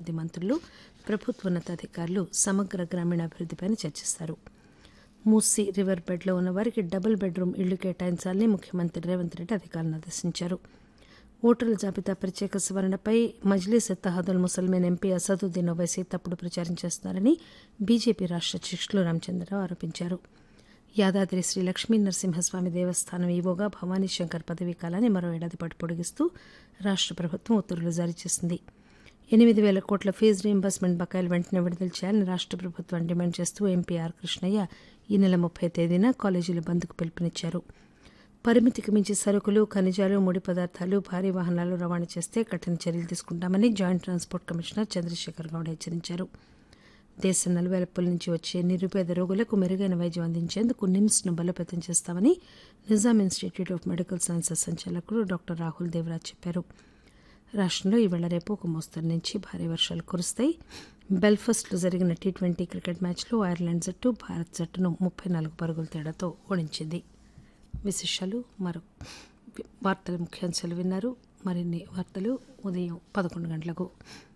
మంది మంత్రులు ప్రభుత్వోన్నతాధికారులు సమగ్ర గ్రామీణాభివృద్దిపై చర్చిస్తారు మూసీ రివర్ బెడ్లో ఉన్న వారికి డబుల్ బెడ్రూమ్ ఇళ్లు కేటాయించాలని ముఖ్యమంత్రి రేవంత్ రెడ్డి అధికారులను ఆదేశించారు ఓటర్ల జాబితా ప్రత్యేక సవరణపై మజ్లీస్ ఎత్తహాదుల్ ముసల్మేన్ ఎంపీ అసదుద్దీన్ ఓవైసీ తప్పుడు ప్రచారం చేస్తున్నారని బీజేపీ రాష్ట్ర అధ్యక్షులు రామచంద్రరావు ఆరోపించారు యాదాద్రి శ్రీ లక్ష్మీ నరసింహస్వామి దేవస్థానం ఈవోగా భవానీ శంకర్ పదవీ కాలాన్ని మరో ఏడాది పాటు పొడిగిస్తూ రాష్ట్ర ప్రభుత్వం ఉత్తర్వులు జారీ చేసింది ఎనిమిది వేల కోట్ల ఫీజు రీయింబర్స్మెంట్ బకాయిలు వెంటనే విడుదల చేయాలని రాష్ట్ర ప్రభుత్వం డిమాండ్ చేస్తూ ఎంపీ ఆర్ కృష్ణయ్య ఈ నెల ముప్పై తేదీన కాలేజీల బంద్కు పిలుపునిచ్చారు పరిమితికి మించి సరుకులు ఖనిజాలు ముడి పదార్థాలు భారీ వాహనాలు రవాణా చేస్తే కఠిన చర్యలు తీసుకుంటామని joint transport commissioner Chandrasekhar Goud హెచ్చరించారు దేశం నలువైపుల నుంచి వచ్చే నిరుపేద రోగులకు మెరుగైన వైద్యం అందించేందుకు నిమ్స్ను బలోపేతం చేస్తామని Nizam institute of medical sciences సంచాలకులు డాక్టర్ రాహుల్ దేవరాజ్ చెప్పారు రాష్ట్రంలో ఈవేళ రేపు ఒక మోస్తరు నుంచి భారీ వర్షాలు కురుస్తాయి బెల్ఫాస్ట్లో జరిగిన టీ ట్వంటీ క్రికెట్ మ్యాచ్లో ఐర్లాండ్ జట్టు భారత్ జట్టును ముప్పై నాలుగు పరుగుల తేడాతో ఓడించింది విశేషాలు మరో వార్తల ముఖ్యాంశాలు విన్నారు మరిన్ని వార్తలు ఉదయం పదకొండు గంటలకు